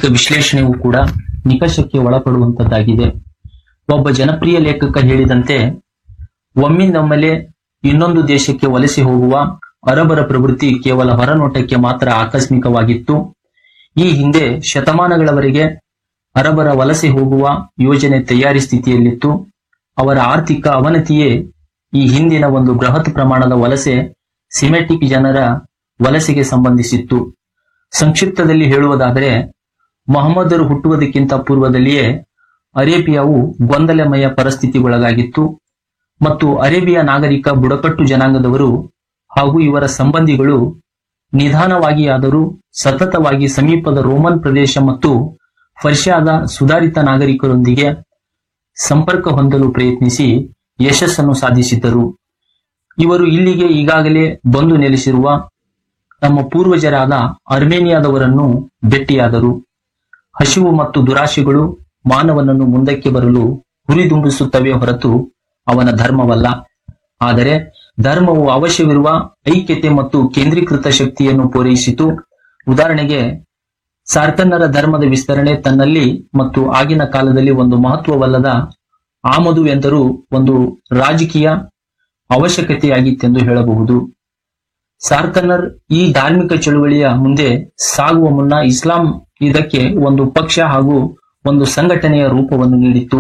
ವಿಶ್ಲೇಷಣೆಯೂ ಕೂಡ ನಿಕಷಕ್ಕೆ ಒಳಪಡುವಂತದ್ದಾಗಿದೆ ಒಬ್ಬ ಜನಪ್ರಿಯ ಲೇಖಕ ಹೇಳಿದಂತೆ ಒಮ್ಮಿಂದೊಮ್ಮೆಲೆ ಇನ್ನೊಂದು ದೇಶಕ್ಕೆ ವಲಸೆ ಹೋಗುವ ಅರಬರ ಪ್ರವೃತ್ತಿ ಕೇವಲ ಹೊರನೋಟಕ್ಕೆ ಮಾತ್ರ ಆಕಸ್ಮಿಕವಾಗಿತ್ತು ಈ ಹಿಂದೆ ಶತಮಾನಗಳವರೆಗೆ ಅರಬರ ವಲಸೆ ಹೋಗುವ ಯೋಜನೆ ತಯಾರಿ ಸ್ಥಿತಿಯಲ್ಲಿತ್ತು ಅವರ ಆರ್ಥಿಕ ಅವನತಿಯೇ ಈ ಹಿಂದಿನ ಒಂದು ಬೃಹತ್ ಪ್ರಮಾಣದ ವಲಸೆ ಸಿಮೆಟಿಕ್ ಜನರ ವಲಸೆಗೆ ಸಂಬಂಧಿಸಿತ್ತು ಸಂಕ್ಷಿಪ್ತದಲ್ಲಿ ಹೇಳುವುದಾದರೆ ಮೊಹಮ್ಮದರು ಹುಟ್ಟುವುದಕ್ಕಿಂತ ಪೂರ್ವದಲ್ಲಿಯೇ ಅರೇಬಿಯಾವು ಗೊಂದಲಮಯ ಪರಿಸ್ಥಿತಿಗೊಳಗಾಗಿತ್ತು ಮತ್ತು ಅರೇಬಿಯಾ ನಾಗರಿಕ ಬುಡಕಟ್ಟು ಜನಾಂಗದವರು ಹಾಗೂ ಇವರ ಸಂಬಂಧಿಗಳು ನಿಧಾನವಾಗಿ ಆದರೂ ಸತತವಾಗಿ ಸಮೀಪದ ರೋಮನ್ ಪ್ರದೇಶ ಮತ್ತು ಫರ್ಷಿಯಾದ ಸುಧಾರಿತ ನಾಗರಿಕರೊಂದಿಗೆ ಸಂಪರ್ಕ ಹೊಂದಲು ಪ್ರಯತ್ನಿಸಿ ಯಶಸ್ಸನ್ನು ಸಾಧಿಸಿದ್ದರು ಇವರು ಇಲ್ಲಿಗೆ ಈಗಾಗಲೇ ಬಂದು ನೆಲೆಸಿರುವ ತಮ್ಮ ಪೂರ್ವಜರಾದ ಅರ್ಮೇನಿಯಾದವರನ್ನು ಭೇಟಿಯಾದರು ಹಸಿವು ಮತ್ತು ದುರಾಶೆಗಳು ಮಾನವನನ್ನು ಮುಂದಕ್ಕೆ ಬರಲು ಹುರಿದುಂಬಿಸುತ್ತವೆ ಹೊರತು ಅವನ ಧರ್ಮವಲ್ಲ ಆದರೆ ಧರ್ಮವು ಅವಶ್ಯವಿರುವ ಐಕ್ಯತೆ ಮತ್ತು ಕೇಂದ್ರೀಕೃತ ಶಕ್ತಿಯನ್ನು ಪೂರೈಸಿತು ಉದಾಹರಣೆಗೆ ಸಾರ್ಕನ್ನರ ಧರ್ಮದ ವಿಸ್ತರಣೆ ತನ್ನಲ್ಲಿ ಮತ್ತು ಆಗಿನ ಕಾಲದಲ್ಲಿ ಒಂದು ಮಹತ್ವವಲ್ಲದ ಆಮದು ಎಂದರೂ ಒಂದು ರಾಜಕೀಯ ಅವಶ್ಯಕತೆಯಾಗಿತ್ತೆಂದು ಹೇಳಬಹುದು ಸಾರ್ಕನ್ನರ್ ಈ ಧಾರ್ಮಿಕ ಚಳುವಳಿಯ ಮುಂದೆ ಸಾಗುವ ಮುನ್ನ ಇಸ್ಲಾಂ ಇದಕ್ಕೆ ಒಂದು ಪಕ್ಷ ಹಾಗೂ ಒಂದು ಸಂಘಟನೆಯ ರೂಪವನ್ನು ನೀಡಿತ್ತು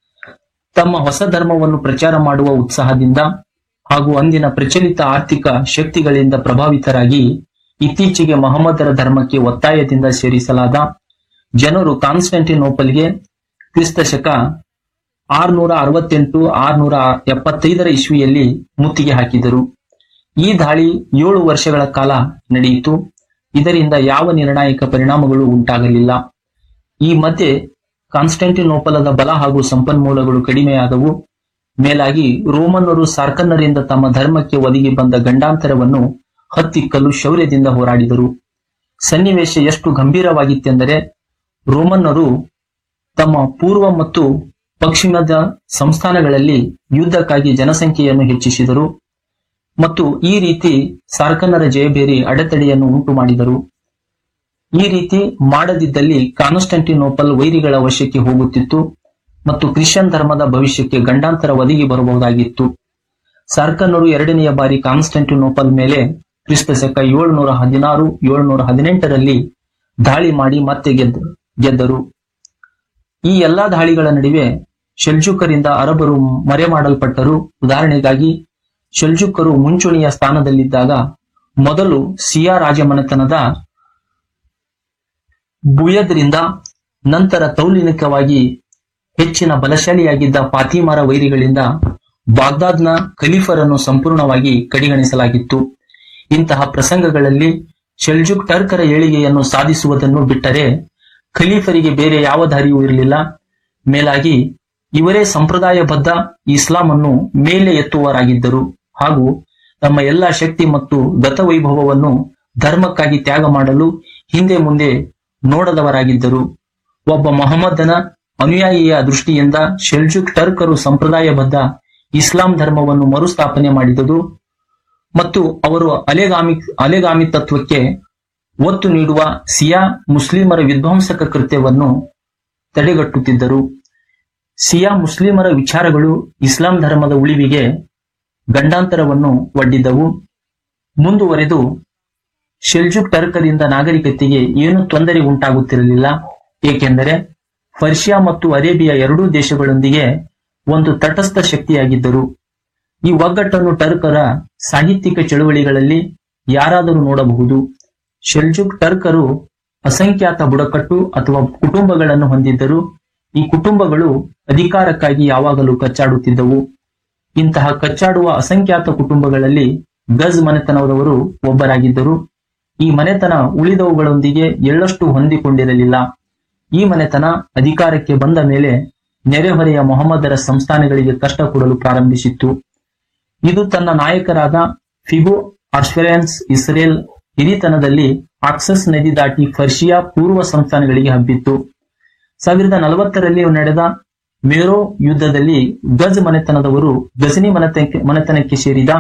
ತಮ್ಮ ಹೊಸ ಧರ್ಮವನ್ನು ಪ್ರಚಾರ ಮಾಡುವ ಉತ್ಸಾಹದಿಂದ ಹಾಗೂ ಅಂದಿನ ಪ್ರಚಲಿತ ಆರ್ಥಿಕ ಶಕ್ತಿಗಳಿಂದ ಪ್ರಭಾವಿತರಾಗಿ ಇತ್ತೀಚೆಗೆ ಮೊಹಮ್ಮದರ ಧರ್ಮಕ್ಕೆ ಒತ್ತಾಯದಿಂದ ಸೇರಿಸಲಾದ ಜನರು ಕಾನ್ಸ್ಟಂಟಿನೋಪಲ್ಗೆ ಕ್ರಿಸ್ತ ಶಕ ಆರ್ನೂರ ಅರವತ್ತೆಂಟು ಆರ್ನೂರ ಎಪ್ಪತ್ತೈದರ ಇಸ್ವಿಯಲ್ಲಿ ಮುತ್ತಿಗೆ ಹಾಕಿದರು ಈ ದಾಳಿ ಏಳು ವರ್ಷಗಳ ಕಾಲ ನಡೆಯಿತು ಇದರಿಂದ ಯಾವ ನಿರ್ಣಾಯಕ ಪರಿಣಾಮಗಳು ಉಂಟಾಗಲಿಲ್ಲ ಈ ಮಧ್ಯೆ ಕಾನ್ಸ್ಟಂಟಿನೋಪಲದ ಬಲ ಹಾಗೂ ಸಂಪನ್ಮೂಲಗಳು ಕಡಿಮೆಯಾದವು ಮೇಲಾಗಿ ರೋಮನ್ನರು ಸಾರ್ಕನ್ನರಿಂದ ತಮ್ಮ ಧರ್ಮಕ್ಕೆ ಒದಗಿ ಬಂದ ಗಂಡಾಂತರವನ್ನು ಹತ್ತಿಕ್ಕಲು ಶೌರ್ಯದಿಂದ ಹೋರಾಡಿದರು ಸನ್ನಿವೇಶ ಎಷ್ಟು ಗಂಭೀರವಾಗಿತ್ತೆಂದರೆ ರೋಮನ್ನರು ತಮ್ಮ ಪೂರ್ವ ಮತ್ತು ಪಶ್ಚಿಮದ ಸಂಸ್ಥಾನಗಳಲ್ಲಿ ಯುದ್ಧಕ್ಕಾಗಿ ಜನಸಂಖ್ಯೆಯನ್ನು ಹೆಚ್ಚಿಸಿದರು ಮತ್ತು ಈ ರೀತಿ ಸಾರ್ಕನ್ನರ ಜಯಬೇರಿ ಅಡೆತಡೆಯನ್ನು ಉಂಟು ಮಾಡಿದರು ಈ ರೀತಿ ಮಾಡದಿದ್ದಲ್ಲಿ ಕಾನ್ಸ್ಟಂಟಿನೋಪಲ್ ವೈರಿಗಳ ವಶಕ್ಕೆ ಹೋಗುತ್ತಿತ್ತು ಮತ್ತು ಕ್ರಿಶ್ಚಿಯನ್ ಧರ್ಮದ ಭವಿಷ್ಯಕ್ಕೆ ಗಂಡಾಂತರ ಒದಗಿ ಬರಬಹುದಾಗಿತ್ತು ಸಾರ್ಕನ್ನರು ಎರಡನೆಯ ಬಾರಿ ಕಾನ್ಸ್ಟಂಟಿನೋಪಲ್ ಮೇಲೆ ಕ್ರಿಸ್ತ ಶಕ ಏಳ್ನೂರ ಹದಿನಾರು ಏಳ್ನೂರ ಹದಿನೆಂಟರಲ್ಲಿ ದಾಳಿ ಮಾಡಿ ಮತ್ತೆ ಗೆದ್ದ ಗೆದ್ದರು ಈ ಎಲ್ಲಾ ದಾಳಿಗಳ ನಡುವೆ ಶೆಲ್ಜುಕರಿಂದ ಅರಬರು ಮರೆಮಾಡಲ್ಪಟ್ಟರು ಉದಾಹರಣೆಗಾಗಿ ಶೆಲ್ಜುಕರು ಮುಂಚೂಣಿಯ ಸ್ಥಾನದಲ್ಲಿದ್ದಾಗ ಮೊದಲು ಸಿಯಾ ರಾಜಮನೆತನದ ಬುಯದ್ರಿಂದ ನಂತರ ತೌಲಿನಿಕವಾಗಿ ಹೆಚ್ಚಿನ ಬಲಶಾಲಿಯಾಗಿದ್ದ ಫಾತಿಮಾರ ವೈರಿಗಳಿಂದ ಬಾಗ್ದಾದ್ನ ಖಲೀಫರನ್ನು ಸಂಪೂರ್ಣವಾಗಿ ಕಡೆಗಣಿಸಲಾಗಿತ್ತು ಇಂತಹ ಪ್ರಸಂಗಗಳಲ್ಲಿ ಶೆಲ್ಜುಕ್ ಟರ್ಕರ ಏಳಿಗೆಯನ್ನು ಸಾಧಿಸುವುದನ್ನು ಬಿಟ್ಟರೆ ಖಲೀಫರಿಗೆ ಬೇರೆ ಯಾವ ದಾರಿಯೂ ಇರಲಿಲ್ಲ ಮೇಲಾಗಿ ಇವರೇ ಸಂಪ್ರದಾಯಬದ್ಧ ಇಸ್ಲಾಂ ಅನ್ನು ಮೇಲೆ ಎತ್ತುವರಾಗಿದ್ದರು ಹಾಗೂ ತಮ್ಮ ಎಲ್ಲ ಶಕ್ತಿ ಮತ್ತು ಗತವೈಭವವನ್ನು ಧರ್ಮಕ್ಕಾಗಿ ತ್ಯಾಗ ಮಾಡಲು ಹಿಂದೆ ಮುಂದೆ ನೋಡದವರಾಗಿದ್ದರು ಒಬ್ಬ ಮೊಹಮ್ಮದನ ಅನುಯಾಯಿಯ ದೃಷ್ಟಿಯಿಂದ ಶೆಲ್ಜುಕ್ ಟರ್ಕರು ಸಂಪ್ರದಾಯಬದ್ಧ ಇಸ್ಲಾಂ ಧರ್ಮವನ್ನು ಮರುಸ್ಥಾಪನೆ ಮಾಡಿದುದು ಮತ್ತು ಅವರು ಅಲೆಗಾಮಿ ಅಲೆಗಾಮಿ ತತ್ವಕ್ಕೆ ಒತ್ತು ನೀಡುವ ಸಿಯಾ ಮುಸ್ಲಿಮರ ವಿಧ್ವಂಸಕ ಕೃತ್ಯವನ್ನು ತಡೆಗಟ್ಟುತ್ತಿದ್ದರು ಸಿಯಾ ಮುಸ್ಲಿಮರ ವಿಚಾರಗಳು ಇಸ್ಲಾಂ ಧರ್ಮದ ಉಳಿವಿಗೆ ಗಂಡಾಂತರವನ್ನು ಒಡ್ಡಿದ್ದವು ಮುಂದುವರೆದು ಶೆಲ್ಜುಕ್ ಟರ್ಕರಿಂದ ನಾಗರಿಕತೆಗೆ ಏನು ತೊಂದರೆ ಉಂಟಾಗುತ್ತಿರಲಿಲ್ಲ ಏಕೆಂದರೆ ಪರ್ಷಿಯಾ ಮತ್ತು ಅರೇಬಿಯಾ ಎರಡೂ ದೇಶಗಳೊಂದಿಗೆ ಒಂದು ತಟಸ್ಥ ಶಕ್ತಿಯಾಗಿದ್ದರು ಈ ಒಗ್ಗಟ್ಟನ್ನು ಟರ್ಕರ ಸಾಹಿತ್ಯಿಕ ಚಳುವಳಿಗಳಲ್ಲಿ ಯಾರಾದರೂ ನೋಡಬಹುದು ಶೆಲ್ಜುಕ್ ಟರ್ಕರು ಅಸಂಖ್ಯಾತ ಬುಡಕಟ್ಟು ಅಥವಾ ಕುಟುಂಬಗಳನ್ನು ಹೊಂದಿದ್ದರು ಈ ಕುಟುಂಬಗಳು ಅಧಿಕಾರಕ್ಕಾಗಿ ಯಾವಾಗಲೂ ಕಚ್ಚಾಡುತ್ತಿದ್ದವು ಇಂತಹ ಕಚ್ಚಾಡುವ ಅಸಂಖ್ಯಾತ ಕುಟುಂಬಗಳಲ್ಲಿ ಗಜ್ ಮನೆತನದವರು ಒಬ್ಬರಾಗಿದ್ದರು ಈ ಮನೆತನ ಉಳಿದವುಗಳೊಂದಿಗೆ ಎಳ್ಳಷ್ಟು ಹೊಂದಿಕೊಂಡಿರಲಿಲ್ಲ ಈ ಮನೆತನ ಅಧಿಕಾರಕ್ಕೆ ಬಂದ ಮೇಲೆ ನೆರೆಹೊರೆಯ ಮೊಹಮ್ಮದರ ಸಂಸ್ಥಾನಗಳಿಗೆ ಕಷ್ಟ ಕೊಡಲು ಪ್ರಾರಂಭಿಸಿತ್ತು ಇದು ತನ್ನ ನಾಯಕರಾದ ಫಿಬು ಅರ್ಸ್ಫೆರೆನ್ಸ್ ಇಸ್ರೇಲ್ ಹಿರಿತನದಲ್ಲಿ ಆಕ್ಸಸ್ ನದಿ ದಾಟಿ ಫರ್ಷಿಯಾ ಪೂರ್ವ ಸಂಸ್ಥಾನಗಳಿಗೆ ಹಬ್ಬಿತ್ತು ಸಾವಿರದ ನಲವತ್ತರಲ್ಲಿ ನಡೆದ ಮೇರೋ ಯುದ್ಧದಲ್ಲಿ ಗಜ್ ಮನೆತನದವರು ಗಜನಿ ಮನೆತನಕ್ಕೆ ಮನೆತನಕ್ಕೆ ಸೇರಿದ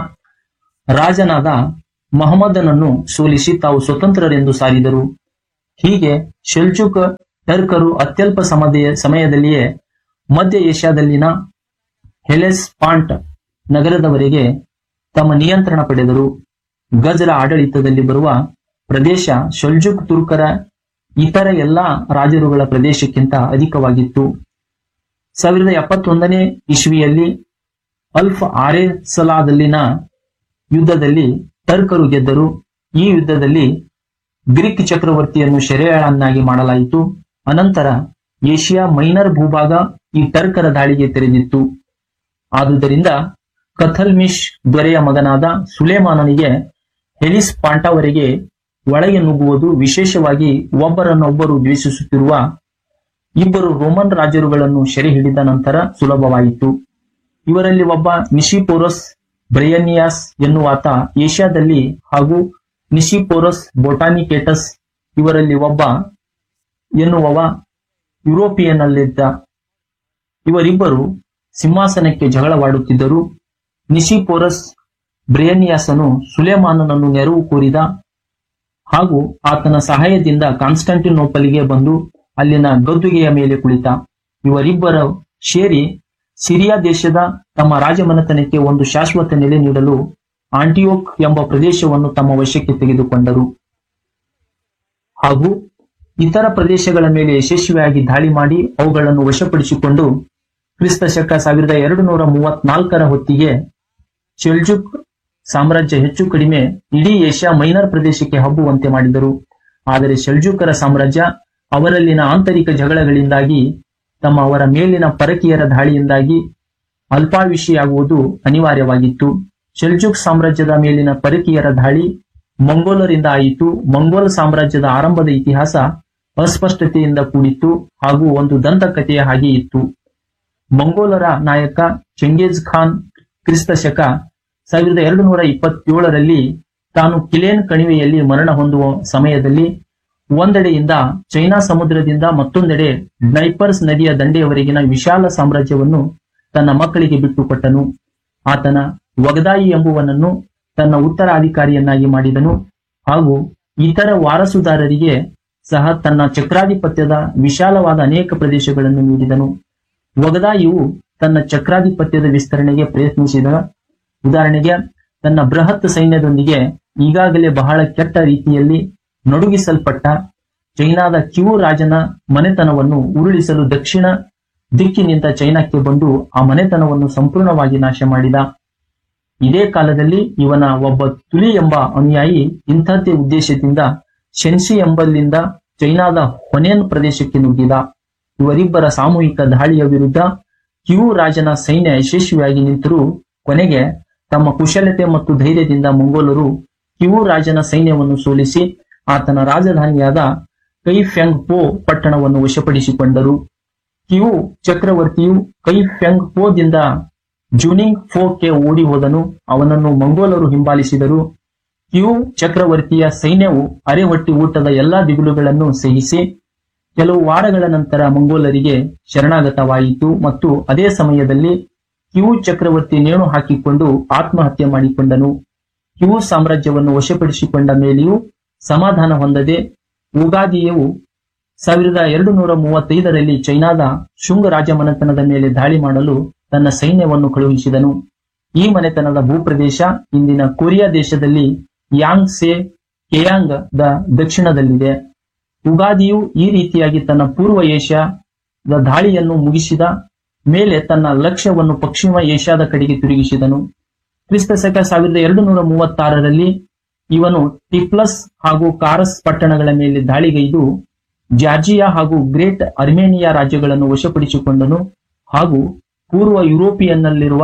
ರಾಜನಾದ ಮಹಮ್ಮದನನ್ನು ಸೋಲಿಸಿ ತಾವು ಸ್ವತಂತ್ರರೆಂದು ಸಾರಿದರು ಹೀಗೆ ಶೆಲ್ಜುಕ್ ಟರ್ಕರು ಅತ್ಯಲ್ಪ ಸಮಯ ಸಮಯದಲ್ಲಿಯೇ ಮಧ್ಯ ಏಷ್ಯಾದಲ್ಲಿನ ಹೆಲೆಸ್ ಪಾಂಟ್ ನಗರದವರೆಗೆ ತಮ್ಮ ನಿಯಂತ್ರಣ ಪಡೆದರು ಗಜರ ಆಡಳಿತದಲ್ಲಿ ಬರುವ ಪ್ರದೇಶ ಶೊಲ್ಜುಕ್ ತುರ್ಕರ ಇತರ ಎಲ್ಲಾ ರಾಜರುಗಳ ಪ್ರದೇಶಕ್ಕಿಂತ ಅಧಿಕವಾಗಿತ್ತು ಸಾವಿರದ ಎಪ್ಪತ್ತೊಂದನೇ ಇಸ್ವಿಯಲ್ಲಿ ಅಲ್ಫ್ ಆರೆಸಲಾದಲ್ಲಿನ ಯುದ್ಧದಲ್ಲಿ ಟರ್ಕರು ಗೆದ್ದರು ಈ ಯುದ್ಧದಲ್ಲಿ ಗ್ರೀಕ್ ಚಕ್ರವರ್ತಿಯನ್ನು ಸೆರೆಯಾಳನ್ನಾಗಿ ಮಾಡಲಾಯಿತು ಅನಂತರ ಏಷ್ಯಾ ಮೈನರ್ ಭೂಭಾಗ ಈ ಟರ್ಕರ ದಾಳಿಗೆ ತೆರೆದಿತ್ತು ಆದುದರಿಂದ ಕಥಲ್ಮಿಶ್ ದೊರೆಯ ಮಗನಾದ ಸುಲೇಮಾನನಿಗೆ ಹೆಲಿಸ್ ಪಾಂಟವರೆಗೆ ಒಳಗೆ ನುಗ್ಗುವುದು ವಿಶೇಷವಾಗಿ ಒಬ್ಬರನ್ನೊಬ್ಬರು ದ್ವೇಷಿಸುತ್ತಿರುವ ಇಬ್ಬರು ರೋಮನ್ ರಾಜರುಗಳನ್ನು ಸೆರೆ ಹಿಡಿದ ನಂತರ ಸುಲಭವಾಯಿತು ಇವರಲ್ಲಿ ಒಬ್ಬ ನಿಶಿಪೋರಸ್ ಬ್ರಯನಿಯಾಸ್ ಎನ್ನುವಾತ ಏಷ್ಯಾದಲ್ಲಿ ಹಾಗೂ ನಿಶಿಪೋರಸ್ ಬೊಟಾನಿಕೇಟಸ್ ಇವರಲ್ಲಿ ಒಬ್ಬ ಎನ್ನುವವ ಯುರೋಪಿಯನ್ನಲ್ಲಿದ್ದ ಇವರಿಬ್ಬರು ಸಿಂಹಾಸನಕ್ಕೆ ಜಗಳವಾಡುತ್ತಿದ್ದರು ನಿಶಿಪೋರಸ್ ಬ್ರೇನಿಯಾಸನು ಸುಲೇಮಾನನನ್ನು ನೆರವು ಕೋರಿದ ಹಾಗೂ ಆತನ ಸಹಾಯದಿಂದ ಕಾನ್ಸ್ಟಂಟಿನೋಪಲಿಗೆ ಬಂದು ಅಲ್ಲಿನ ಗದ್ದುಗೆಯ ಮೇಲೆ ಕುಳಿತ ಇವರಿಬ್ಬರು ಸೇರಿ ಸಿರಿಯಾ ದೇಶದ ತಮ್ಮ ರಾಜಮನೆತನಕ್ಕೆ ಒಂದು ಶಾಶ್ವತ ನೆಲೆ ನೀಡಲು ಆಂಟಿಯೋಕ್ ಎಂಬ ಪ್ರದೇಶವನ್ನು ತಮ್ಮ ವಶಕ್ಕೆ ತೆಗೆದುಕೊಂಡರು ಹಾಗೂ ಇತರ ಪ್ರದೇಶಗಳ ಮೇಲೆ ಯಶಸ್ವಿಯಾಗಿ ದಾಳಿ ಮಾಡಿ ಅವುಗಳನ್ನು ವಶಪಡಿಸಿಕೊಂಡು ಕ್ರಿಸ್ತ ಶಕ ಸಾವಿರದ ಎರಡು ನೂರ ಮೂವತ್ನಾಲ್ಕರ ಹೊತ್ತಿಗೆ ಶೆಲ್ಜುಕ್ ಸಾಮ್ರಾಜ್ಯ ಹೆಚ್ಚು ಕಡಿಮೆ ಇಡೀ ಏಷ್ಯಾ ಮೈನರ್ ಪ್ರದೇಶಕ್ಕೆ ಹಬ್ಬುವಂತೆ ಮಾಡಿದರು ಆದರೆ ಶೆಲ್ಜುಕರ ಸಾಮ್ರಾಜ್ಯ ಅವರಲ್ಲಿನ ಆಂತರಿಕ ಜಗಳಗಳಿಂದಾಗಿ ತಮ್ಮ ಅವರ ಮೇಲಿನ ಪರಕೀಯರ ದಾಳಿಯಿಂದಾಗಿ ಅಲ್ಪಾಯುಷಿಯಾಗುವುದು ಅನಿವಾರ್ಯವಾಗಿತ್ತು ಶೆಲ್ಜುಕ್ ಸಾಮ್ರಾಜ್ಯದ ಮೇಲಿನ ಪರಕೀಯರ ದಾಳಿ ಮಂಗೋಲರಿಂದ ಆಯಿತು ಮಂಗೋಲ್ ಸಾಮ್ರಾಜ್ಯದ ಆರಂಭದ ಇತಿಹಾಸ ಅಸ್ಪಷ್ಟತೆಯಿಂದ ಕೂಡಿತ್ತು ಹಾಗೂ ಒಂದು ದಂತಕಥೆಯ ಹಾಗೆ ಇತ್ತು ಮಂಗೋಲರ ನಾಯಕ ಚೆಂಗೇಜ್ ಖಾನ್ ಕ್ರಿಸ್ತ ಶಕ ಸಾವಿರದ ಎರಡು ನೂರ ಇಪ್ಪತ್ತೇಳರಲ್ಲಿ ತಾನು ಕಿಲೇನ್ ಕಣಿವೆಯಲ್ಲಿ ಮರಣ ಹೊಂದುವ ಸಮಯದಲ್ಲಿ ಒಂದೆಡೆಯಿಂದ ಚೈನಾ ಸಮುದ್ರದಿಂದ ಮತ್ತೊಂದೆಡೆ ಡೈಪರ್ಸ್ ನದಿಯ ದಂಡೆಯವರೆಗಿನ ವಿಶಾಲ ಸಾಮ್ರಾಜ್ಯವನ್ನು ತನ್ನ ಮಕ್ಕಳಿಗೆ ಬಿಟ್ಟುಕೊಟ್ಟನು ಆತನ ವಗದಾಯಿ ಎಂಬುವನನ್ನು ತನ್ನ ಉತ್ತರಾಧಿಕಾರಿಯನ್ನಾಗಿ ಮಾಡಿದನು ಹಾಗೂ ಇತರ ವಾರಸುದಾರರಿಗೆ ಸಹ ತನ್ನ ಚಕ್ರಾಧಿಪತ್ಯದ ವಿಶಾಲವಾದ ಅನೇಕ ಪ್ರದೇಶಗಳನ್ನು ನೀಡಿದನು ವಗದಾಯಿಯು ತನ್ನ ಚಕ್ರಾಧಿಪತ್ಯದ ವಿಸ್ತರಣೆಗೆ ಪ್ರಯತ್ನಿಸಿದ ಉದಾಹರಣೆಗೆ ತನ್ನ ಬೃಹತ್ ಸೈನ್ಯದೊಂದಿಗೆ ಈಗಾಗಲೇ ಬಹಳ ಕೆಟ್ಟ ರೀತಿಯಲ್ಲಿ ನಡುಗಿಸಲ್ಪಟ್ಟ ಚೈನಾದ ಕಿವು ರಾಜನ ಮನೆತನವನ್ನು ಉರುಳಿಸಲು ದಕ್ಷಿಣ ದಿಕ್ಕಿನಿಂದ ಚೈನಾಕ್ಕೆ ಬಂದು ಆ ಮನೆತನವನ್ನು ಸಂಪೂರ್ಣವಾಗಿ ನಾಶ ಮಾಡಿದ ಇದೇ ಕಾಲದಲ್ಲಿ ಇವನ ಒಬ್ಬ ತುಲಿ ಎಂಬ ಅನುಯಾಯಿ ಇಂಥದ್ದೇ ಉದ್ದೇಶದಿಂದ ಶೆನ್ಸಿ ಎಂಬಲ್ಲಿಂದ ಚೈನಾದ ಹೊನೇನ್ ಪ್ರದೇಶಕ್ಕೆ ನುಗ್ಗಿದ ಇವರಿಬ್ಬರ ಸಾಮೂಹಿಕ ದಾಳಿಯ ವಿರುದ್ಧ ಕಿವು ರಾಜನ ಸೈನ್ಯ ಯಶಸ್ವಿಯಾಗಿ ನಿಂತರೂ ಕೊನೆಗೆ ತಮ್ಮ ಕುಶಲತೆ ಮತ್ತು ಧೈರ್ಯದಿಂದ ಮಂಗೋಲರು ಕಿವು ರಾಜನ ಸೈನ್ಯವನ್ನು ಸೋಲಿಸಿ ಆತನ ರಾಜಧಾನಿಯಾದ ಕೈ ಫ್ಯಾಂಗ್ ಪೋ ಪಟ್ಟಣವನ್ನು ವಶಪಡಿಸಿಕೊಂಡರು ಕಿವು ಚಕ್ರವರ್ತಿಯು ಕೈ ಫ್ಯಾಂಗ್ ಪೋದಿಂದ ಜೂನಿಂಗ್ ಫೋಕ್ಕೆ ಓಡಿ ಹೋದನು ಅವನನ್ನು ಮಂಗೋಲರು ಹಿಂಬಾಲಿಸಿದರು ಕಿವು ಚಕ್ರವರ್ತಿಯ ಸೈನ್ಯವು ಅರೆಹೊಟ್ಟಿ ಊಟದ ಎಲ್ಲಾ ದಿಗುಲುಗಳನ್ನು ಸಹಿಸಿ ಕೆಲವು ವಾರಗಳ ನಂತರ ಮಂಗೋಲರಿಗೆ ಶರಣಾಗತವಾಯಿತು ಮತ್ತು ಅದೇ ಸಮಯದಲ್ಲಿ ಕಿವು ಚಕ್ರವರ್ತಿ ನೇಣು ಹಾಕಿಕೊಂಡು ಆತ್ಮಹತ್ಯೆ ಮಾಡಿಕೊಂಡನು ಕಿವು ಸಾಮ್ರಾಜ್ಯವನ್ನು ವಶಪಡಿಸಿಕೊಂಡ ಮೇಲೆಯೂ ಸಮಾಧಾನ ಹೊಂದದೆ ಉಗಾದಿಯು ಸಾವಿರದ ಎರಡು ನೂರ ಮೂವತ್ತೈದರಲ್ಲಿ ಚೈನಾದ ಶುಂಗ ರಾಜಮನೆತನದ ಮೇಲೆ ದಾಳಿ ಮಾಡಲು ತನ್ನ ಸೈನ್ಯವನ್ನು ಕಳುಹಿಸಿದನು ಈ ಮನೆತನದ ಭೂಪ್ರದೇಶ ಇಂದಿನ ಕೊರಿಯಾ ದೇಶದಲ್ಲಿ ಯಾಂಗ್ ಸೆ ಕೆಯಾಂಗ್ ದ ದಕ್ಷಿಣದಲ್ಲಿದೆ ಉಗಾದಿಯು ಈ ರೀತಿಯಾಗಿ ತನ್ನ ಪೂರ್ವ ಏಷ್ಯಾದ ದಾಳಿಯನ್ನು ಮುಗಿಸಿದ ಮೇಲೆ ತನ್ನ ಲಕ್ಷ್ಯವನ್ನು ಪಶ್ಚಿಮ ಏಷ್ಯಾದ ಕಡೆಗೆ ತಿರುಗಿಸಿದನು ಕ್ರಿಸ್ತ ಶಕ ಸಾವಿರದ ಎರಡು ನೂರ ಮೂವತ್ತಾರರಲ್ಲಿ ಇವನು ಟಿಪ್ಲಸ್ ಹಾಗೂ ಕಾರಸ್ ಪಟ್ಟಣಗಳ ಮೇಲೆ ದಾಳಿಗೈದು ಜಾರ್ಜಿಯಾ ಹಾಗೂ ಗ್ರೇಟ್ ಅರ್ಮೇನಿಯಾ ರಾಜ್ಯಗಳನ್ನು ವಶಪಡಿಸಿಕೊಂಡನು ಹಾಗೂ ಪೂರ್ವ ಯುರೋಪಿಯನ್ನಲ್ಲಿರುವ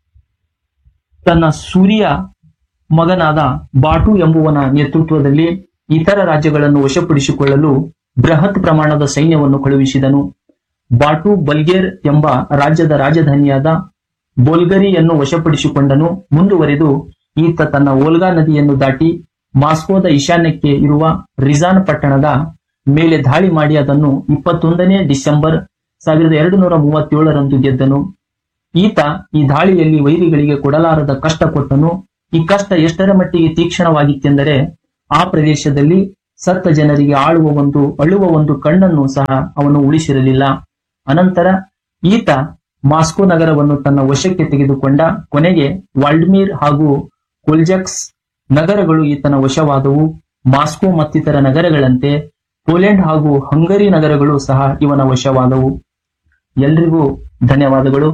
ತನ್ನ ಸೂರ್ಯ ಮಗನಾದ ಬಾಟು ಎಂಬುವನ ನೇತೃತ್ವದಲ್ಲಿ ಇತರ ರಾಜ್ಯಗಳನ್ನು ವಶಪಡಿಸಿಕೊಳ್ಳಲು ಬೃಹತ್ ಪ್ರಮಾಣದ ಸೈನ್ಯವನ್ನು ಕಳುಹಿಸಿದನು ಬಾಟು ಬಲ್ಗೇರ್ ಎಂಬ ರಾಜ್ಯದ ರಾಜಧಾನಿಯಾದ ಬೋಲ್ಗರಿಯನ್ನು ವಶಪಡಿಸಿಕೊಂಡನು ಮುಂದುವರೆದು ಈತ ತನ್ನ ಓಲ್ಗಾ ನದಿಯನ್ನು ದಾಟಿ ಮಾಸ್ಕೋದ ಈಶಾನ್ಯಕ್ಕೆ ಇರುವ ರಿಜಾನ್ ಪಟ್ಟಣದ ಮೇಲೆ ದಾಳಿ ಮಾಡಿ ಅದನ್ನು ಇಪ್ಪತ್ತೊಂದನೇ ಡಿಸೆಂಬರ್ ಸಾವಿರದ ಎರಡು ನೂರ ಮೂವತ್ತೇಳರಂದು ಗೆದ್ದನು ಈತ ಈ ದಾಳಿಯಲ್ಲಿ ವೈರಿಗಳಿಗೆ ಕೊಡಲಾರದ ಕಷ್ಟ ಕೊಟ್ಟನು ಈ ಕಷ್ಟ ಎಷ್ಟರ ಮಟ್ಟಿಗೆ ತೀಕ್ಷ್ಣವಾಗಿತ್ತೆಂದರೆ ಆ ಪ್ರದೇಶದಲ್ಲಿ ಸತ್ತ ಜನರಿಗೆ ಆಳುವ ಒಂದು ಅಳುವ ಒಂದು ಕಣ್ಣನ್ನು ಸಹ ಅವನು ಉಳಿಸಿರಲಿಲ್ಲ ಅನಂತರ ಈತ ಮಾಸ್ಕೋ ನಗರವನ್ನು ತನ್ನ ವಶಕ್ಕೆ ತೆಗೆದುಕೊಂಡ ಕೊನೆಗೆ ವಾಲ್ಡ್ಮೀರ್ ಹಾಗೂ ಕೊಲ್ಜಕ್ಸ್ ನಗರಗಳು ಈತನ ವಶವಾದವು ಮಾಸ್ಕೋ ಮತ್ತಿತರ ನಗರಗಳಂತೆ ಪೋಲೆಂಡ್ ಹಾಗೂ ಹಂಗರಿ ನಗರಗಳು ಸಹ ಇವನ ವಶವಾದವು ಎಲ್ರಿಗೂ ಧನ್ಯವಾದಗಳು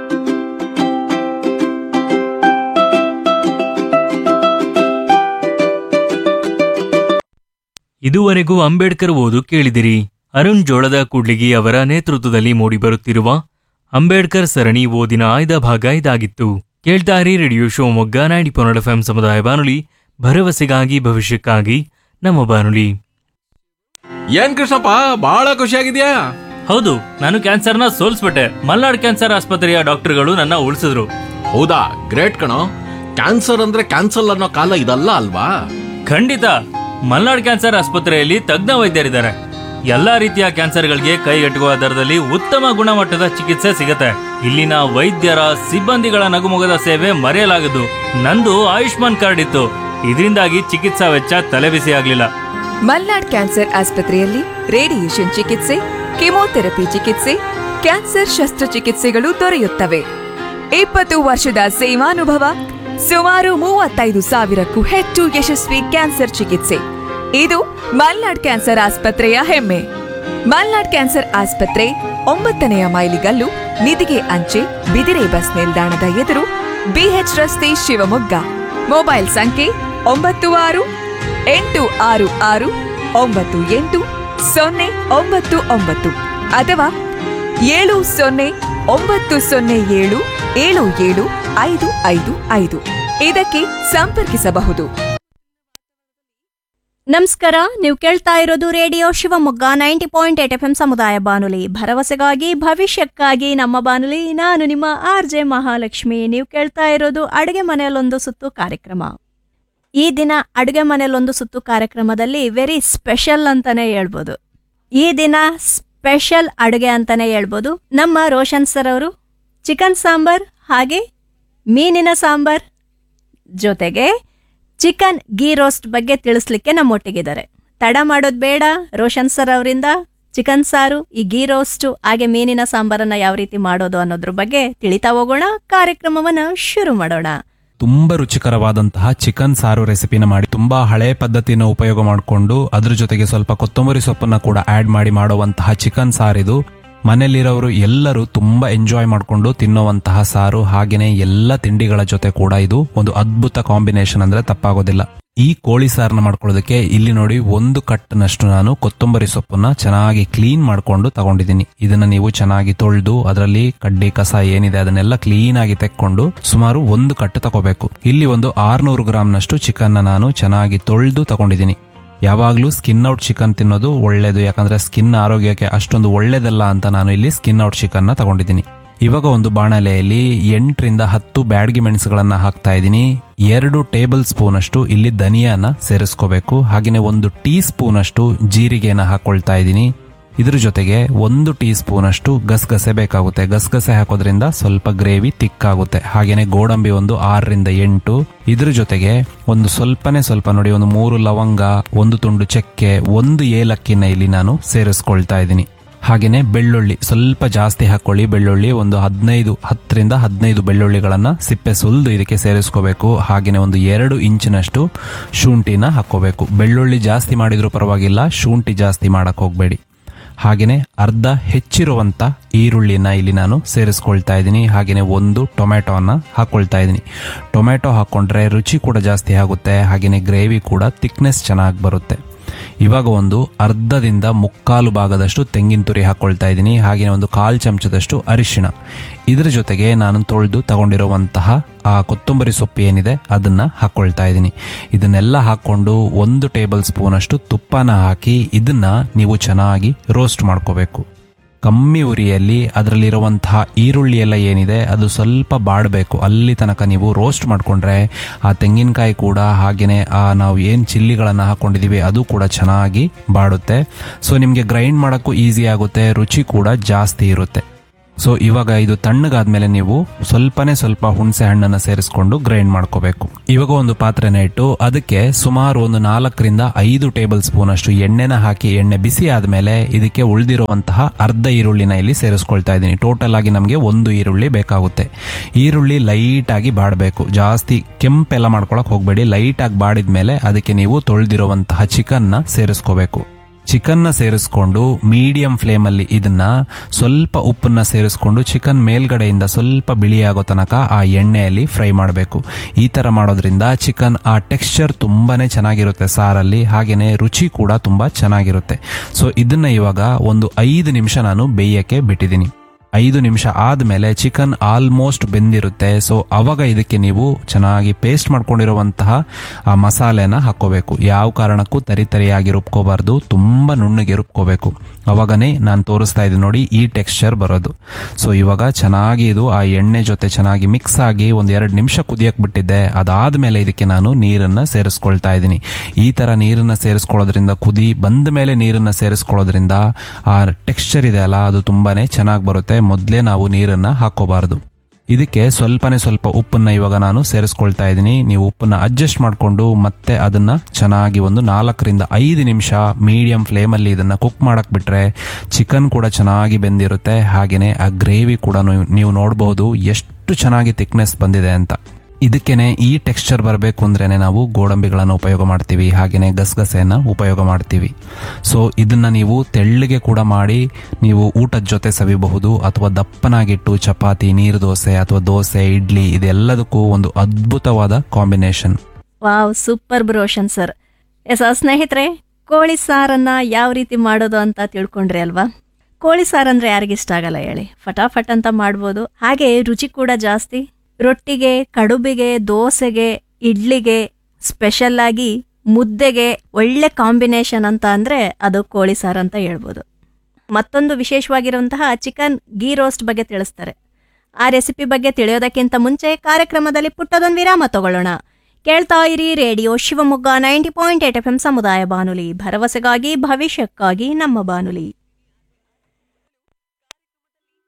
ಇದುವರೆಗೂ ಅಂಬೇಡ್ಕರ್ ಓದು ಕೇಳಿದಿರಿ ಅರುಣ್ ಜೋಳದ ಕೂಡ್ಲಿಗಿ ಅವರ ನೇತೃತ್ವದಲ್ಲಿ ಮೂಡಿಬರುತ್ತಿರುವ ಅಂಬೇಡ್ಕರ್ ಸರಣಿ ಓದಿನ ಆಯ್ದ ಭಾಗ ಇದಾಗಿತ್ತು ಕೇಳ್ತಾರಿ ರೇಡಿಯೋ ಶಿವಮೊಗ್ಗ ನೈಂಟಿ ಪೊನ್ನಡ ಎಫ್ಎಂ ಸಮುದಾಯ ಬಾನುಲಿ ಭರವಸೆಗಾಗಿ ಭವಿಷ್ಯಕ್ಕಾಗಿ ನಮ್ಮ ಬಾನುಲಿ ಏನ್ ಕೃಷ್ಣಪ್ಪ ಬಹಳ ಖುಷಿಯಾಗಿದ್ಯಾ ಹೌದು ನಾನು ಕ್ಯಾನ್ಸರ್ನ ಸೋಲ್ಸ್ಬಿಟ್ಟೆ ಮಲ್ನಾಡ್ ಕ್ಯಾನ್ಸರ್ ಆಸ್ಪತ್ರೆಯ ಡಾಕ್ಟರ್ಗಳು ನನ್ನ ಉಳಿಸಿದ್ರು ಹೌದಾ ಗ್ರೇಟ್ ಕಣೋ ಕ್ಯಾನ್ಸರ್ ಅಂದ್ರೆ ಕ್ಯಾನ್ಸಲ್ ಅನ್ನೋ ಕಾಲ ಇದಲ್ಲ ಅಲ್ವಾ ಖಂಡಿತ ಮಲ್ನಾಡ್ ಕ್ಯಾನ್ಸರ್ ಆಸ್ಪತ್ರೆಯಲ್ಲಿ ತಜ್ಞ ವೈದ್ಯರಿದ್ದಾರೆ ಎಲ್ಲಾ ರೀತಿಯ ಕ್ಯಾನ್ಸರ್ಗಳಿಗೆ ಕೈಗೆಟುಕುವ ದರದಲ್ಲಿ ಉತ್ತಮ ಗುಣಮಟ್ಟದ ಚಿಕಿತ್ಸೆ ಸಿಗತ್ತೆ ಇಲ್ಲಿನ ವೈದ್ಯರ ಸಿಬ್ಬಂದಿಗಳ ನಗುಮೊಗದ ಸೇವೆ ಮರೆಯಲಾಗದು ನಂದು ಆಯುಷ್ಮಾನ್ ಕಾರ್ಡ್ ಇತ್ತು ಇದರಿಂದಾಗಿ ಚಿಕಿತ್ಸಾ ವೆಚ್ಚ ತಲೆಬಿಸಿ ಆಗ್ಲಿಲ್ಲ ಮಲ್ನಾಡ್ ಕ್ಯಾನ್ಸರ್ ಆಸ್ಪತ್ರೆಯಲ್ಲಿ ರೇಡಿಯೇಷನ್ ಚಿಕಿತ್ಸೆ ಕೆಮೊಥೆರಪಿ ಚಿಕಿತ್ಸೆ ಕ್ಯಾನ್ಸರ್ ಶಸ್ತ್ರಚಿಕಿತ್ಸೆಗಳು ದೊರೆಯುತ್ತವೆ ಇಪ್ಪತ್ತು ವರ್ಷದ ಸೇವಾನುಭವ ಸುಮಾರು ಮೂವತ್ತೈದು ಸಾವಿರಕ್ಕೂ ಹೆಚ್ಚು ಯಶಸ್ವಿ ಕ್ಯಾನ್ಸರ್ ಚಿಕಿತ್ಸೆ ಇದು ಮಲ್ನಾಡ್ ಕ್ಯಾನ್ಸರ್ ಆಸ್ಪತ್ರೆಯ ಹೆಮ್ಮೆ ಮಲ್ನಾಡ್ ಕ್ಯಾನ್ಸರ್ ಆಸ್ಪತ್ರೆ ಒಂಬತ್ತನೆಯ ಮೈಲಿಗಲ್ಲು ನಿಧಿಗೆ ಅಂಚೆ ಬಿದಿರೆ ಬಸ್ ನಿಲ್ದಾಣದ ಎದುರು ಬಿಎಚ್ ರಸ್ತೆ ಶಿವಮೊಗ್ಗ ಮೊಬೈಲ್ ಸಂಖ್ಯೆ ಒಂಬತ್ತು ಆರು ಎಂಟು ಆರು ಆರು ಒಂಬತ್ತು ಎಂಟು ಸೊನ್ನೆ ಒಂಬತ್ತು ಒಂಬತ್ತು ಅಥವಾ ಏಳು ಸೊನ್ನೆ ಒಂಬತ್ತು ಸೊನ್ನೆ ಏಳು ಏಳು ಏಳು ಐದು ಐದು ಐದು ಇದಕ್ಕೆ ಸಂಪರ್ಕಿಸಬಹುದು ನಮಸ್ಕಾರ ನೀವು ಕೇಳ್ತಾ ಇರೋದು radio Shivamogga ninety point eight F M ಸಮುದಾಯ ಬಾನುಲಿ ಭರವಸೆಗಾಗಿ ಭವಿಷ್ಯಕ್ಕಾಗಿ ನಮ್ಮ ಬಾನುಲಿ ನಾನು ನಿಮ್ಮ ಆರ್ ಜೆ ಮಹಾಲಕ್ಷ್ಮಿ ನೀವು ಕೇಳ್ತಾ ಇರೋದು ಅಡುಗೆ ಮನೆಯಲ್ಲೊಂದು ಸುತ್ತು ಕಾರ್ಯಕ್ರಮ ಈ ದಿನ ಅಡುಗೆ ಮನೆಯಲ್ಲೊಂದು ಸುತ್ತು ಕಾರ್ಯಕ್ರಮದಲ್ಲಿ ವೆರಿ ಸ್ಪೆಷಲ್ ಅಂತಾನೆ ಹೇಳ್ಬೋದು ಈ ದಿನ ಸ್ಪೆಷಲ್ ಅಡುಗೆ ಅಂತಾನೆ ಹೇಳ್ಬೋದು ನಮ್ಮ ರೋಷನ್ ಸರ್ ಅವರು ಚಿಕನ್ ಸಾಂಬಾರ್ ಹಾಗೆ ಮೀನಿನ ಸಾಂಬಾರ್ ಜೊತೆಗೆ ಚಿಕನ್ ಗೀ ರೋಸ್ಟ್ ಬಗ್ಗೆ ತಿಳಿಸ್ಲಿಕ್ಕೆ ನಮ್ಮೊಟ್ಟಿಗಿದ್ದಾರೆ ತಡ ಮಾಡೋದು ಬೇಡ ರೋಷನ್ ಸರ್ ಅವರಿಂದ ಚಿಕನ್ ಸಾರು ಈ ಗೀ ರೋಸ್ಟು ಹಾಗೆ ಮೀನಿನ ಸಾಂಬಾರನ್ನ ಯಾವ ರೀತಿ ಮಾಡೋದು ಅನ್ನೋದ್ರ ಬಗ್ಗೆ ತಿಳಿತಾ ಹೋಗೋಣ ಕಾರ್ಯಕ್ರಮವನ್ನ ಶುರು ಮಾಡೋಣ ತುಂಬಾ ರುಚಿಕರವಾದಂತಹ ಚಿಕನ್ ಸಾರು ರೆಸಿಪಿನ ಮಾಡಿ ತುಂಬಾ ಹಳೆ ಪದ್ಧತಿನ ಉಪಯೋಗ ಮಾಡಿಕೊಂಡು ಅದ್ರ ಜೊತೆಗೆ ಸ್ವಲ್ಪ ಕೊತ್ತಂಬರಿ ಸೊಪ್ಪನ್ನ ಕೂಡ ಆಡ್ ಮಾಡಿ ಮಾಡುವಂತಹ ಚಿಕನ್ ಸಾರಿದು ಮನೆಯಲ್ಲಿರೋರು ಎಲ್ಲರೂ ತುಂಬಾ ಎಂಜಾಯ್ ಮಾಡಿಕೊಂಡು ತಿನ್ನುವಂತಹ ಸಾರು ಹಾಗೇನೆ ಎಲ್ಲ ತಿಂಡಿಗಳ ಜೊತೆ ಕೂಡ ಇದು ಒಂದು ಅದ್ಭುತ ಕಾಂಬಿನೇಷನ್ ಅಂದ್ರೆ ತಪ್ಪಾಗೋದಿಲ್ಲ ಈ ಕೋಳಿ ಸಾರನ್ನ ಮಾಡ್ಕೊಳ್ಳೋದಕ್ಕೆ ಇಲ್ಲಿ ನೋಡಿ ಒಂದು ಕಟ್ನಷ್ಟು ನಾನು ಕೊತ್ತಂಬರಿ ಸೊಪ್ಪನ್ನ ಚೆನ್ನಾಗಿ ಕ್ಲೀನ್ ಮಾಡ್ಕೊಂಡು ತಗೊಂಡಿದ್ದೀನಿ ಇದನ್ನ ನೀವು ಚೆನ್ನಾಗಿ ತೊಳೆದು ಅದರಲ್ಲಿ ಕಡ್ಡಿ ಕಸ ಏನಿದೆ ಅದನ್ನೆಲ್ಲ ಕ್ಲೀನ್ ಆಗಿ ತೆಕ್ಕೊಂಡು ಸುಮಾರು ಒಂದು ಕಟ್ಟು ತಗೋಬೇಕು ಇಲ್ಲಿ ಒಂದು ಆರ್ನೂರು ಗ್ರಾಮ್ನಷ್ಟು ಚಿಕನ್ ನಾನು ಚೆನ್ನಾಗಿ ತೊಳೆದು ತಗೊಂಡಿದ್ದೀನಿ ಯಾವಾಗ್ಲೂ ಸ್ಕಿನ್ ಔಟ್ ಚಿಕನ್ ತಿನ್ನೋದು ಒಳ್ಳೇದು ಯಾಕಂದ್ರೆ ಸ್ಕಿನ್ ಆರೋಗ್ಯಕ್ಕೆ ಅಷ್ಟೊಂದು ಒಳ್ಳೇದಲ್ಲ ಅಂತ ನಾನು ಇಲ್ಲಿ ಸ್ಕಿನ್ ಔಟ್ ಚಿಕನ್ ನ ತಗೊಂಡಿದ್ದೀನಿ ಇವಾಗ ಒಂದು ಬಾಣಲೆಯಲ್ಲಿ ಎಂಟರಿಂದ ಹತ್ತು ಬ್ಯಾಡಗಿ ಮೆಣಸುಗಳನ್ನ ಹಾಕ್ತಾ ಇದ್ದೀನಿ ಎರಡು ಟೇಬಲ್ ಸ್ಪೂನ್ ಅಷ್ಟು ಇಲ್ಲಿ ಧನಿಯಾನ ಸೇರಿಸ್ಕೋಬೇಕು ಹಾಗೆಯೇ ಒಂದು ಟೀ ಸ್ಪೂನ್ ಅಷ್ಟು ಜೀರಿಗೆನ ಹಾಕೊಳ್ತಾ ಇದ್ದೀನಿ ಇದ್ರ ಜೊತೆಗೆ ಒಂದು ಟೀ ಸ್ಪೂನ್ ಅಷ್ಟು ಗಸಗಸೆ ಬೇಕಾಗುತ್ತೆ ಗಸಗಸೆ ಹಾಕೋದ್ರಿಂದ ಸ್ವಲ್ಪ ಗ್ರೇವಿ ತಿಕ್ಕಾಗುತ್ತೆ ಹಾಗೇನೆ ಗೋಡಂಬಿ ಒಂದು ಆರರಿಂದ ಎಂಟು ಇದ್ರ ಜೊತೆಗೆ ಒಂದು ಸ್ವಲ್ಪನೇ ಸ್ವಲ್ಪ ನೋಡಿ ಒಂದು ಮೂರು ಲವಂಗ ಒಂದು ತುಂಡು ಚಕ್ಕೆ ಒಂದು ಏಲಕ್ಕಿನ ಇಲ್ಲಿ ನಾನು ಸೇರಿಸ್ಕೊಳ್ತಾ ಇದ್ದೀನಿ ಹಾಗೇನೆ ಬೆಳ್ಳುಳ್ಳಿ ಸ್ವಲ್ಪ ಜಾಸ್ತಿ ಹಾಕೊಳ್ಳಿ ಬೆಳ್ಳುಳ್ಳಿ ಒಂದು ಹದಿನೈದು ಹತ್ತರಿಂದ ಹದಿನೈದು ಬೆಳ್ಳುಳ್ಳಿಗಳನ್ನ ಸಿಪ್ಪೆ ಸುಲಿದು ಇದಕ್ಕೆ ಸೇರಿಸ್ಕೋಬೇಕು ಹಾಗೇನೆ ಒಂದು ಎರಡು ಇಂಚಿನಷ್ಟು ಶುಂಠಿನ ಹಾಕೋಬೇಕು ಬೆಳ್ಳುಳ್ಳಿ ಜಾಸ್ತಿ ಮಾಡಿದ್ರೂ ಪರವಾಗಿಲ್ಲ ಶುಂಠಿ ಜಾಸ್ತಿ ಮಾಡಕ್ ಹೋಗ್ಬೇಡಿ ಹಾಗೇನೆ ಅರ್ಧ ಹೆಚ್ಚಿರುವಂತ ಈರುಳ್ಳಿನ ಇಲ್ಲಿ ನಾನು ಸೇರಿಸ್ಕೊಳ್ತಾ ಇದ್ದೀನಿ ಹಾಗೇನೆ ಒಂದು ಟೊಮ್ಯಾಟೋನ ಹಾಕೊಳ್ತಾ ಇದ್ದೀನಿ ಟೊಮ್ಯಾಟೊ ಹಾಕೊಂಡ್ರೆ ರುಚಿ ಕೂಡ ಜಾಸ್ತಿ ಆಗುತ್ತೆ ಹಾಗೇನೆ ಗ್ರೇವಿ ಕೂಡ ಥಿಕ್ನೆಸ್ ಚೆನ್ನಾಗಿ ಬರುತ್ತೆ ಇವಾಗ ಒಂದು ಅರ್ಧದಿಂದ ಮುಕ್ಕಾಲು ಭಾಗದಷ್ಟು ತೆಂಗಿನ ತುರಿ ಹಾಕೊಳ್ತಾ ಇದ್ದೀನಿ ಹಾಗೆಯೇ ಒಂದು ಕಾಲು ಚಮಚದಷ್ಟು ಅರಿಶಿಣ ಇದ್ರ ಜೊತೆಗೆ ನಾನು ತೊಳೆದು ತಗೊಂಡಿರುವಂತಹ ಆ ಕೊತ್ತಂಬರಿ ಸೊಪ್ಪು ಏನಿದೆ ಅದನ್ನ ಹಾಕೊಳ್ತಾ ಇದ್ದೀನಿ ಇದನ್ನೆಲ್ಲ ಹಾಕೊಂಡು ಒಂದು ಟೇಬಲ್ ಸ್ಪೂನ್ ಅಷ್ಟು ತುಪ್ಪನ ಹಾಕಿ ಇದನ್ನ ನೀವು ಚೆನ್ನಾಗಿ ರೋಸ್ಟ್ ಮಾಡ್ಕೋಬೇಕು ಕಮ್ಮಿ ಉರಿಯಲ್ಲಿ ಅದರಲ್ಲಿರುವಂತಹ ಈರುಳ್ಳಿ ಎಲ್ಲ ಏನಿದೆ ಅದು ಸ್ವಲ್ಪ ಬಾಡಬೇಕು ಅಲ್ಲಿ ತನಕ ನೀವು ರೋಸ್ಟ್ ಮಾಡ್ಕೊಂಡ್ರೆ ಆ ತೆಂಗಿನಕಾಯಿ ಕೂಡ ಹಾಗೇನೆ ಆ ನಾವು ಏನು ಚಿಲ್ಲಿಗಳನ್ನು ಹಾಕೊಂಡಿದೀವಿ ಅದು ಕೂಡ ಚೆನ್ನಾಗಿ ಬಾಡುತ್ತೆ ಸೊ ನಿಮಗೆ ಗ್ರೈಂಡ್ ಮಾಡೋಕ್ಕೂ ಈಸಿ ಆಗುತ್ತೆ ರುಚಿ ಕೂಡ ಜಾಸ್ತಿ ಇರುತ್ತೆ ಸೊ ಇವಾಗ ಇದು ತಣ್ಣಗಾದ್ಮೇಲೆ ನೀವು ಸ್ವಲ್ಪನೇ ಸ್ವಲ್ಪ ಹುಣಸೆ ಹಣ್ಣನ್ನ ಸೇರಿಸ್ಕೊಂಡು ಗ್ರೈಂಡ್ ಮಾಡ್ಕೋಬೇಕು ಇವಾಗ ಒಂದು ಪಾತ್ರೆನ ಇಟ್ಟು ಅದಕ್ಕೆ ಸುಮಾರು ಒಂದು ನಾಲ್ಕರಿಂದ ಐದು ಟೇಬಲ್ ಸ್ಪೂನ್ ಅಷ್ಟು ಎಣ್ಣೆನ ಹಾಕಿ ಎಣ್ಣೆ ಬಿಸಿ ಆದ್ಮೇಲೆ ಇದಕ್ಕೆ ಉಳಿದಿರುವಂತಹ ಅರ್ಧ ಈರುಳ್ಳಿನ ಇಲ್ಲಿ ಸೇರಿಸ್ಕೊಳ್ತಾ ಇದ್ದೀನಿ ಟೋಟಲ್ ಆಗಿ ನಮಗೆ ಒಂದು ಈರುಳ್ಳಿ ಬೇಕಾಗುತ್ತೆ ಈರುಳ್ಳಿ ಲೈಟ್ ಆಗಿ ಬಾಡಬೇಕು ಜಾಸ್ತಿ ಕೆಂಪೆಲ್ಲ ಮಾಡ್ಕೊಳಕ್ ಹೋಗ್ಬೇಡಿ ಲೈಟ್ ಆಗಿ ಬಾಡಿದ್ಮೇಲೆ ಅದಕ್ಕೆ ನೀವು ತೊಳೆದಿರುವಂತಹ ಚಿಕನ್ನ ಸೇರಿಸ್ಕೋಬೇಕು ಚಿಕನ್ನ ಸೇರಿಸ್ಕೊಂಡು ಮೀಡಿಯಂ ಫ್ಲೇಮಲ್ಲಿ ಇದನ್ನ ಸ್ವಲ್ಪ ಉಪ್ಪನ್ನ ಸೇರಿಸ್ಕೊಂಡು ಚಿಕನ್ ಮೇಲ್ಗಡೆಯಿಂದ ಸ್ವಲ್ಪ ಬಿಳಿಯಾಗೋ ತನಕ ಆ ಎಣ್ಣೆಯಲ್ಲಿ ಫ್ರೈ ಮಾಡಬೇಕು ಈ ತರ ಮಾಡೋದ್ರಿಂದ ಚಿಕನ್ ಆ ಟೆಕ್ಸ್ಚರ್ ತುಂಬಾನೇ ಚೆನ್ನಾಗಿರುತ್ತೆ ಸಾರಲ್ಲಿ ಹಾಗೇನೆ ರುಚಿ ಕೂಡ ತುಂಬಾ ಚೆನ್ನಾಗಿರುತ್ತೆ ಸೊ ಇದನ್ನ ಇವಾಗ ಒಂದು ಐದು ನಿಮಿಷ ನಾನು ಬೇಯಕ್ಕೆ ಬಿಟ್ಟಿದ್ದೀನಿ ಐದು ನಿಮಿಷ ಆದಮೇಲೆ ಚಿಕನ್ ಆಲ್ಮೋಸ್ಟ್ ಬೆಂದಿರುತ್ತೆ ಸೊ ಅವಾಗ ಇದಕ್ಕೆ ನೀವು ಚೆನ್ನಾಗಿ ಪೇಸ್ಟ್ ಮಾಡ್ಕೊಂಡಿರುವಂತಹ ಆ ಮಸಾಲೆನ ಹಾಕೋಬೇಕು ಯಾವ ಕಾರಣಕ್ಕೂ ತರಿ ತರಿಯಾಗಿ ರುಬ್ಕೋಬಾರ್ದು ತುಂಬ ನುಣ್ಣಗೆ ರುಬ್ಕೋಬೇಕು ಅವಾಗನೇ ನಾನು ತೋರಿಸ್ತಾ ಇದ್ದೀನಿ ನೋಡಿ ಈ ಟೆಕ್ಸ್ಚರ್ ಬರೋದು ಸೊ ಇವಾಗ ಚೆನ್ನಾಗಿ ಇದು ಆ ಎಣ್ಣೆ ಜೊತೆ ಚೆನ್ನಾಗಿ ಮಿಕ್ಸ್ ಆಗಿ ಒಂದು ಎರಡು ನಿಮಿಷ ಕುದಿಯಕ್ ಬಿಟ್ಟಿದ್ದೆ ಅದಾದ್ಮೇಲೆ ಇದಕ್ಕೆ ನಾನು ನೀರನ್ನ ಸೇರಿಸ್ಕೊಳ್ತಾ ಇದ್ದೀನಿ ಈ ತರ ನೀರನ್ನ ಸೇರಿಸ್ಕೊಳ್ಳೋದ್ರಿಂದ ಕುದಿ ಬಂದ ಮೇಲೆ ನೀರನ್ನ ಸೇರಿಸ್ಕೊಳ್ಳೋದ್ರಿಂದ ಆ ಟೆಕ್ಸ್ಚರ್ ಇದೆ ಅಲ್ಲ ಅದು ತುಂಬಾನೇ ಚೆನ್ನಾಗಿ ಬರುತ್ತೆ ಮೊದಲೇ ನಾವು ನೀರನ್ನ ಹಾಕೋಬಾರದು ಇದಕ್ಕೆ ಸ್ವಲ್ಪನೇ ಸ್ವಲ್ಪ ಉಪ್ಪನ್ನ ಇವಾಗ ನಾನು ಸೇರಿಸ್ಕೊಳ್ತಾ ಇದ್ದೀನಿ ನೀವು ಉಪ್ಪನ್ನ ಅಡ್ಜಸ್ಟ್ ಮಾಡಿಕೊಂಡು ಮತ್ತೆ ಅದನ್ನ ಚೆನ್ನಾಗಿ ಒಂದು ನಾಲ್ಕರಿಂದ ಐದು ನಿಮಿಷ ಮೀಡಿಯಂ ಫ್ಲೇಮಲ್ಲಿ ಇದನ್ನ ಕುಕ್ ಮಾಡಕ್ ಬಿಟ್ರೆ ಚಿಕನ್ ಕೂಡ ಚೆನ್ನಾಗಿ ಬೆಂದಿರುತ್ತೆ ಹಾಗೇನೆ ಆ ಗ್ರೇವಿ ಕೂಡ ನೀವು- ನೀವು ನೋಡಬಹುದು ಎಷ್ಟು ಚೆನ್ನಾಗಿ ಥಿಕ್ನೆಸ್ ಬಂದಿದೆ ಅಂತ ಇದಕ್ಕೇನೆ ಈ ಟೆಕ್ಸ್ಚರ್ ಬರಬೇಕು ಅಂದ್ರೇನೆ ನಾವು ಗೋಡಂಬಿಗಳನ್ನು ಉಪಯೋಗ ಮಾಡ್ತೀವಿ ಹಾಗೇನೆ ಗಸಗಸೆಯನ್ನ ಉಪಯೋಗ ಮಾಡ್ತೀವಿ ಸೊ ಇದನ್ನ ನೀವು ತೆಳ್ಳಗೆ ಕೂಡ ಮಾಡಿ ನೀವು ಊಟದ ಜೊತೆ ಸವಿಬಹುದು ಅಥವಾ ದಪ್ಪನಾಗಿಟ್ಟು ಚಪಾತಿ ನೀರು ದೋಸೆ ಅಥವಾ ದೋಸೆ ಇಡ್ಲಿ ಇದೆಲ್ಲದಕ್ಕೂ ಒಂದು ಅದ್ಭುತವಾದ ಕಾಂಬಿನೇಷನ್ ವಾವ್ ಸೂಪರ್ ಬ್ರೋಷನ್ ಸರ್ ಎಸ್ ಸ್ನೇಹಿತರೆ ಕೋಳಿ ಸಾರನ್ನ ಯಾವ ರೀತಿ ಮಾಡೋದು ಅಂತ ತಿಳ್ಕೊಂಡ್ರಿ ಅಲ್ವಾ ಕೋಳಿ ಸಾರಂದ್ರೆ ಯಾರಿಗಿಷ್ಟ ಆಗಲ್ಲ ಹೇಳಿ ಫಟಾಫಟ್ ಅಂತ ಮಾಡ್ಬೋದು ಹಾಗೆ ರುಚಿ ಕೂಡ ಜಾಸ್ತಿ ರೊಟ್ಟಿಗೆ ಕಡುಬಿಗೆ ದೋಸೆಗೆ ಇಡ್ಲಿಗೆ ಸ್ಪೆಷಲ್ ಆಗಿ ಮುದ್ದೆಗೆ ಒಳ್ಳೆ ಕಾಂಬಿನೇಷನ್ ಅಂತ ಅಂದ್ರೆ ಅದು ಕೋಳಿ ಸಾರು ಅಂತ ಹೇಳ್ಬೋದು ಮತ್ತೊಂದು ವಿಶೇಷವಾಗಿರುವಂತಹ ಚಿಕನ್ ಗೀ ರೋಸ್ಟ್ ಬಗ್ಗೆ ತಿಳಿಸ್ತಾರೆ ಆ ರೆಸಿಪಿ ಬಗ್ಗೆ ತಿಳಿಯೋದಕ್ಕಿಂತ ಮುಂಚೆ ಕಾರ್ಯಕ್ರಮದಲ್ಲಿ ಪುಟ್ಟದೊಂದು ವಿರಾಮ ತಗೊಳ್ಳೋಣ ಕೇಳ್ತಾ ಇರಿ radio Shivamogga ninety point eight F M ಸಮುದಾಯ ಬಾನುಲಿ ಭರವಸೆಗಾಗಿ ಭವಿಷ್ಯಕ್ಕಾಗಿ ನಮ್ಮ ಬಾನುಲಿ